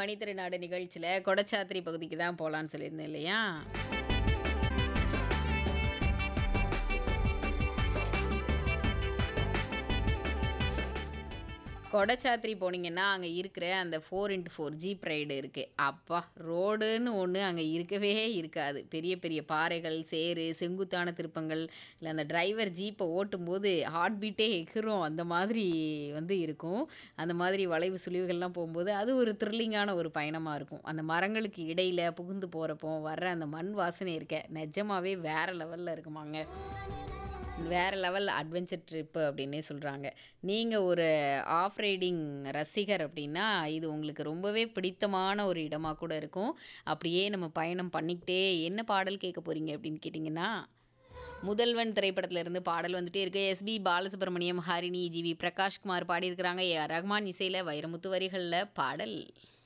மணித்திருநாடு நிகழ்ச்சியில கொடச்சாத்திரி பகுதிக்கு தான் போலான்னு சொல்லியிருந்தேன் இல்லையா? கொடச்சாத்திரி போனீங்கன்னா, அங்க இருக்கிற அந்த 4x4 ஜீப் ரைடு இருக்கு. அப்பா! ரோடுன்னு ஒண்ணு அங்க இருக்கவே இருக்காது. பெரிய பெரிய பாறைகள், சேறு, செங்குத்தான திருப்பங்கள், இல்ல அந்த டிரைவர் ஜீப்ப ஓட்டும்போது ஹார்ட் பீட்டே எகிரும். அந்த மாதிரி வந்து இருக்கும். அந்த மாதிரி வளைவு சுழிவுகள்லாம் போம்போது, அது ஒரு த்ரில்லிங்கான ஒரு பயணமா இருக்கும். அந்த மரங்களுக்கு இடையில புகுந்து போறப்போ வர்ற அந்த மண் வாசனை இருக்கே, நிஜமாவே வேற லெவல்ல இருக்குமாங்க. வேற லெவல் அட்வென்ச்சர் ட்ரிப்பு அப்படின்னே சொல்றாங்க. நீங்க ஒரு ஆஃப் ரைடிங் ரசிகர் அப்படின்னா, இது உங்களுக்கு ரொம்பவே பிடித்தமான ஒரு இடமா கூட இருக்கும். அப்படியே நம்ம பயணம் பண்ணிக்கிட்டே என்ன பாடல் கேட்க போறீங்க அப்படின்னு கேட்டீங்கன்னா, முதல்வன் திரைப்படத்துல இருந்து பாடல் வந்துட்டே இருக்கு. எஸ்பி பாலசுப்ரமணியம், ஹரிணி, ஜிவி பிரகாஷ்குமார் பாடியிருக்கிறாங்க. ஏ ஆர் ரஹ்மான் இசையில வைரமுத்து வரிகள்ல பாடல்.